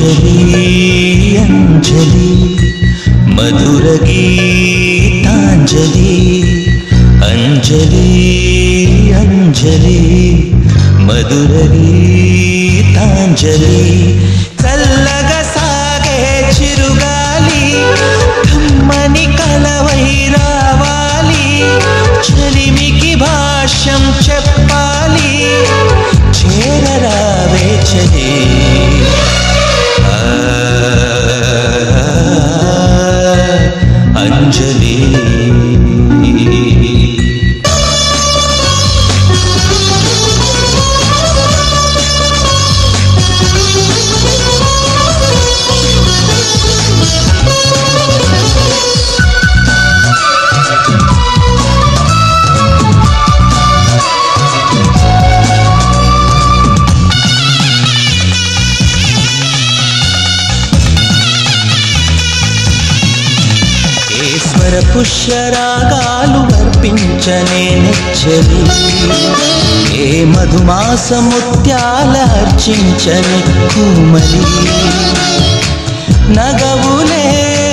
అంజలి అంజలి మధుర గీతాంజలి అంజలి అంజలి మధుర గీతాంజలి చల్లగా సాగే చిరుగాలి కమ్మని కలవై రావాలి చెలిమికి భాష్యం చెప్పాలి చేరరావే చలి ఆ, అంజలి ఈశ్వర పుష్యరాగాలు అర్పించనే నెచ్చలి ఏ మధుమాస ముత్యాల అర్చించని కుమలి నగవులే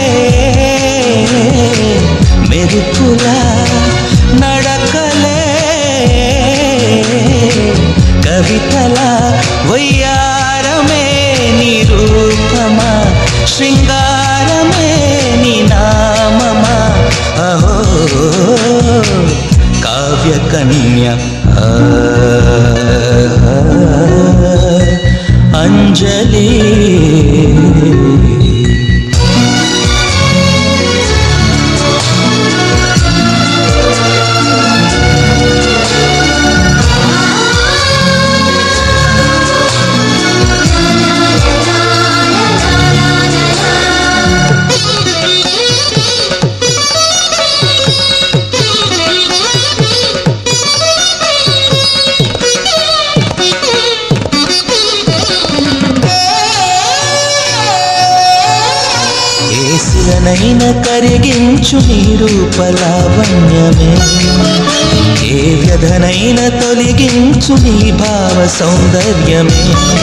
మెరుపుల నడకలే కవితల వయ్యారమే నిరూపమా శృంగారమే నీ నామమా అహో కావ్య కన్య ఆ, అంజలి ఏసులనైన కరిగించు నీ రూపలావణ్యమే ఏ వ్యధనైన తొలగించు నీ భావ సౌందర్యమే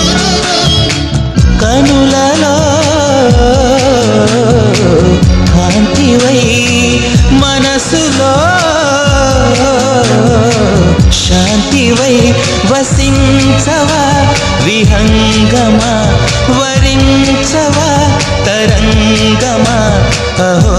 కనులలో కాంతివై మనసులో శాంతివై వసించవా విహంగమా వరించవా తరంగమా అహో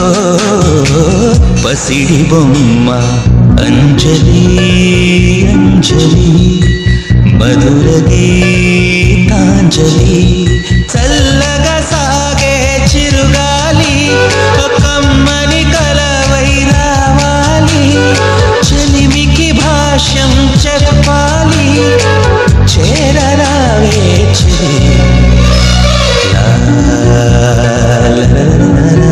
పసిడి బొమ్మ అంజలి అంజలి మధుర గీతాంజలి చల్లగా సాగే చిరుగాలి కమ్మని కలవై రావాలి చెలిమికి భాష్యం చెప్పాలి చేరరావే చెలి లా లా లా లా లా